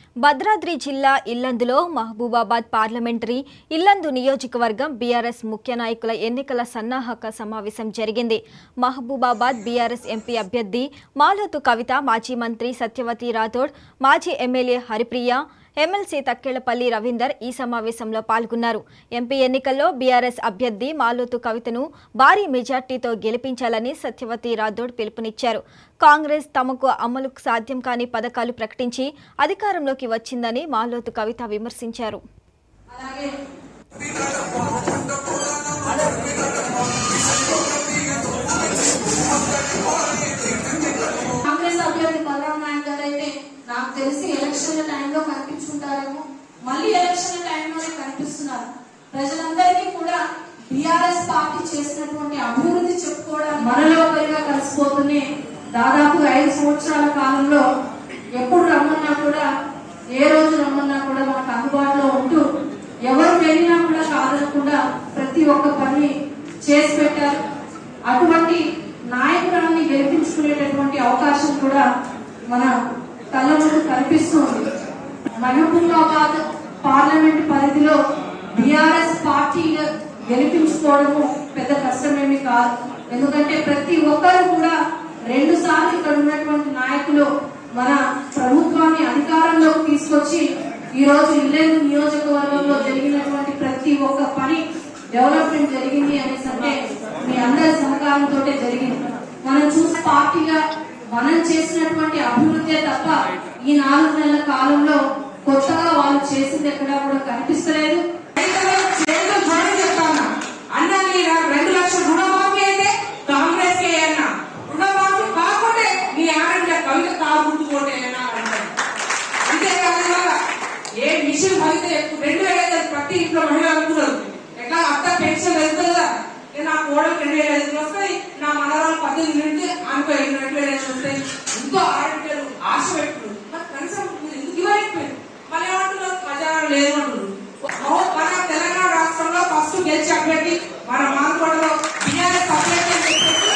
భద్రాద్రి జిల్లా ఇల్లందులో మహబూబాబాద్ పార్లమెంటరీ ఇల్లందు నియోజకవర్గం బీఆర్ఎస్ ముఖ్య నాయకుల ఎన్నికల సన్నాహక సమావేశం జరిగింది మహబూబాబాద్ బీఆర్ఎస్ ఎంపీ అభ్యర్థి మాలోతు కవిత మాజీ మంత్రి సత్యవతి రాథోడ్ మాజీ ఎమ్మెల్యే హరిప్రియ ఎమ్మెల్సీ తక్కెళ్లపల్లి రవీందర్ ఈ సమావేశంలో పాల్గొన్నారు ఎంపీ ఎన్నికల్లో బీఆర్ఎస్ అభ్యర్థి మాలోతు కవితను భారీ మెజార్టీతో గెలిపించాలని సత్యవతి రాథోడ్ పిలుపునిచ్చారు కాంగ్రెస్ తమకు అమలుకు సాధ్యం కాని పథకాలు ప్రకటించి అధికారంలోకి వచ్చిందని మాలోతు కవిత విమర్శించారు కాంగ్రెస్ అభ్యర్థి బలరాం నాయక్ గారు అయితే నాకు తెలిసి ఎలక్షన్ల టైంలో కనిపించుంటారేమో మళ్ళీ ఎలక్షన్ల టైంలోనే కనిపిస్తున్నారు ప్రజలందరికీ కూడా బీఆర్ఎస్ పార్టీ చేసినటువంటి అభివృద్ధి చెప్పుకోవడానికి మనలో ఒకరిగా కలిసిపోతూనే దాదాపు ఐదు సంవత్సరాల కాలంలో ఎప్పుడు రమ్మన్నా కూడా ఏ రోజు రమ్మన్నా కూడా మనకు అందుబాటులో ఉంటూ ఎవరు వెళ్ళినా కూడా కాదనకుండా ప్రతి ఒక్క పని చేసి పెట్టారు అటువంటి నాయకురాన్ని గెలిపించుకునేటటువంటి అవకాశం కూడా మన కళ్ళ ముందు కనిపిస్తుంది మహబూబాబాద్ పార్లమెంట్ పరిధిలో బీఆర్ఎస్ పార్టీ గెలిపించుకోవడము పెద్ద కష్టమేమి కాదు ఎందుకంటే ప్రతి ఒక్కరు కూడా రెండు సార్లు ఇక్కడ ఉన్నటువంటి నాయకులు మన ప్రభుత్వాన్ని అధికారంలోకి తీసుకొచ్చి ఈ రోజు ఇల్లెందు నియోజకవర్గంలో జరిగినటువంటి ప్రతి ఒక్క పని డెవలప్మెంట్ జరిగింది అనేసి అంటే మీ అందరి సహకారంతో జరిగింది మనం చూసి పార్టీగా మనం చేసినటువంటి అభివృద్ధి తప్ప ఈ నాలుగు నెలల కాలంలో కొత్తగా వాళ్ళు చేసింది ఎక్కడా కూడా కనిపిస్తలేదు చేతులు జోడి చెప్తాను అన్న నీ రెండు లక్షల రుణమాఫీ అయితే కాంగ్రెస్ కే అన్న రుణమాఫీ కాకుంటే నీ ఆరోగ్య కవిత కాకుంటుకోండి అన్నా అంటారు అంతేకాదు ఏ మిషన్ కవిత రెండు వేల ఐదు ప్రతి ఇంట్లో మహిళ అనుకున్నారు ఎట్లా అత్త పెన్షన్ వెళ్తుంది కదా ఇక నా కోడలు రెండు వేల ఐదు వస్తాయి నా మనవరాలు పద్దెనిమిది నుండి అనుకో రెండు వేల ఐదు వస్తాయి ఇంకో ఆడపిల్లలు ఆశ పెట్టుకున్నారు మరి కనీసం మీరు ఎందుకు ఇవ్వలేకపోయారు మళ్ళీ ఏమంటున్నారు ఖజానా లేదు అంటున్నారు ఓ, మన తెలంగాణ రాష్ట్రంలో ఫస్ట్ గెలిచి అభ్యర్థి మన మానకోటలో బీఆర్ఎస్ అభ్యర్థి అని చెప్పేసి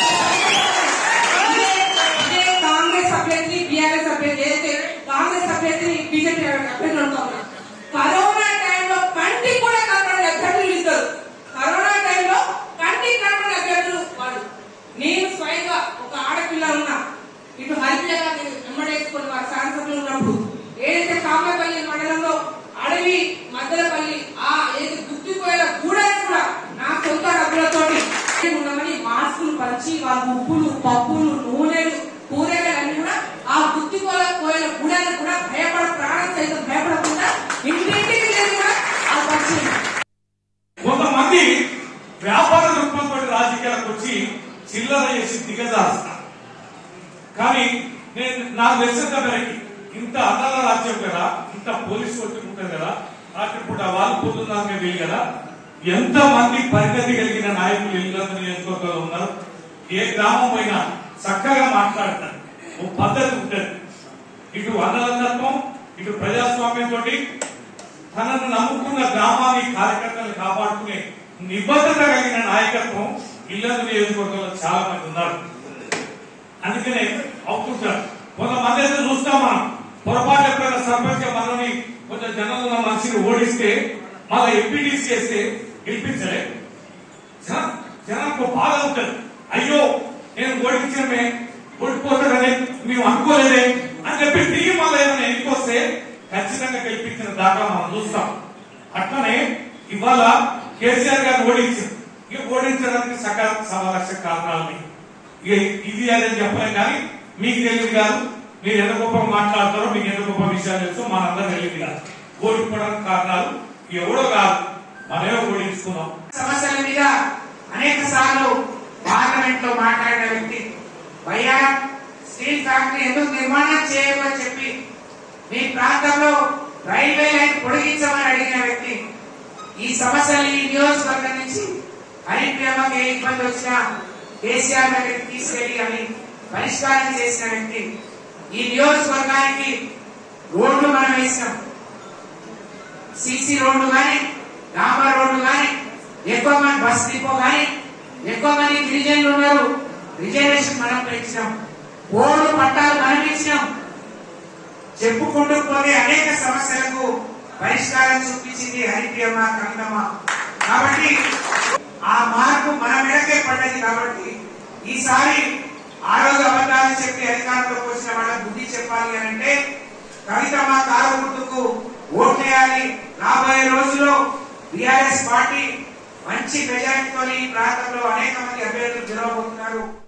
ఇదే ఇదే కాంగ్రెస్ అభ్యర్థి బీఆర్ఎస్ అభ్యర్థి ఏదైతే కాంగ్రెస్ అభ్యర్థి బీజేపీ అభ్యర్థి అనుకోవాలి కరోనా టైంలో కంటికి కూడా కనపడని అభ్యర్థులు ఇద్దరు కరోనా టైంలో కంటికి కనపడని అభ్యర్థులు వాళ్ళు నేను స్వయంగా ఒక ఆడపిల్ల ఉన్నా ఇటు హరిపిల్లగా నేను వెంబడేసుకుని వారి శాసనసభలో ఉన్నప్పుడు ఏదైతే కామపల్లి మండలంలో అడవి మద్దలపల్లి ఆ ఏది గుర్తిపోయేలా కూడా కూడా నా సొంత డబ్బులతోటి ఉండమని మాస్కులు పంచి వాళ్ళ ఉప్పులు పప్పులు నూనెలు కూరగాయలు అన్ని కూడా ఆ గుర్తిపోల కోయల గూడాలకు కూడా భయపడ ప్రాణం సైతం భయపడకుండా ఇంటింటికి వెళ్ళి కూడా ఆ పంచింది కొంతమంది వ్యాపార దృక్పథంతో రాజకీయాలకు వచ్చి చిల్లర చేసి దిగజారుస్తారు కానీ నేను నాకు తెలిసిన మేరకి ఇంత అదాల రాజ్యం కదా ఇంత పోలీసు ఒత్తిడి ఉంటుంది కదా రాత్రిపూట వాళ్ళు పోతున్నామే వీలు కదా ఎంత మంది పరిగతి కలిగిన నాయకులు ఇల్లందు నియోజకవర్గంలో ఉన్నారు ఏ గ్రామం పోయినా చక్కగా మాట్లాడతారు ఓ పద్ధతి ఉంటుంది ఇటు అన్నదత్వం ఇటు ప్రజాస్వామ్యంతో తనను నమ్ముకున్న గ్రామాన్ని కార్యకర్తలను కాపాడుకునే నిబద్ధత కలిగిన నాయకత్వం ఇల్లందు నియోజకవర్గంలో చాలా మంది ఉన్నారు అందుకనే అవుతుంటారు కొంతమంది అయితే చూస్తాం మనం పొరపాటు ఎప్పుడైనా సర్పంచ్ మనల్ని కొంచెం జనం ఉన్న మనిషిని ఓడిస్తే మళ్ళీ ఎంపీటీసీ చేస్తే గెలిపించలే జనం జనానికి బాధ ఉంటుంది అయ్యో నేను ఓడించడమే ఓడిపోతాడని మేము అనుకోలేదే అని చెప్పి తిరిగి మళ్ళీ ఏదైనా ఎన్నికొస్తే ఖచ్చితంగా గెలిపించిన దాకా మనం చూస్తాం అట్లనే ఇవాళ కేసీఆర్ గారు ఓడించారు ఇక ఓడించడానికి సకల సమాలక్ష కారణాలు ఉన్నాయి. ఇక ఇది అదని చెప్పలేం కానీ మీకు తెలియదు కాదు మీరు ఎంత గొప్ప మాట్లాడతారో మీకు ఎంత గొప్ప విషయాలు తెలుసో మనందరం తెలియదు కాదు ఓడిపోవడానికి కారణాలు ఎవడో కాదు మనమే ఓడించుకున్నాం సమస్యల మీద అనేక సార్లు పార్లమెంట్ లో మాట్లాడిన వ్యక్తి వైఆర్ స్టీల్ ఫ్యాక్టరీ ఎందుకు నిర్మాణం చేయమని చెప్పి మీ ప్రాంతంలో రైల్వే లైన్ పొడిగించమని అడిగిన వ్యక్తి ఈ సమస్యలు ఈ నియోజకవర్గం నుంచి హరిప్రేమకి ఏ ఇబ్బంది వచ్చినా కేసీఆర్ దగ్గరికి తీసుకెళ్లి అవి పరిష్కారం చేసిన వ్యక్తి ఈ నియోజకవర్గానికి రోడ్లు మనం వేసినాం సీసీ రోడ్లు కానీ డాంబర్ రోడ్లు కానీ ఎక్కువ మంది బస్ డిపో కానీ ఎక్కువ మంది గిరిజనులు ఉన్నారు రిజర్వేషన్ మనం పెంచినాం ఓళ్ళు పట్టాలు మనం ఇచ్చినాం చెప్పుకుంటూ పోతే అనేక సమస్యలకు పరిష్కారం చూపించింది హరిప్రియమ్మ కవితమ్మ కాబట్టి ఆ మార్పు మన మెడకే పడ్డది కాబట్టి ఈసారి ఆ రోజు అబద్ధాలు చెప్పి అధికారంలోకి వచ్చిన వాళ్ళ బుద్ధి చెప్పాలి అని అంటే కవితమ్మ కారు గుర్తుకు ఓట్లేయాలి రాబోయే రోజుల్లో బీఆర్ఎస్ పార్టీ మంచి మెజారిటీతో ఈ ప్రాంతంలో అనేక మంది అభ్యర్థులు గెలవబోతున్నారు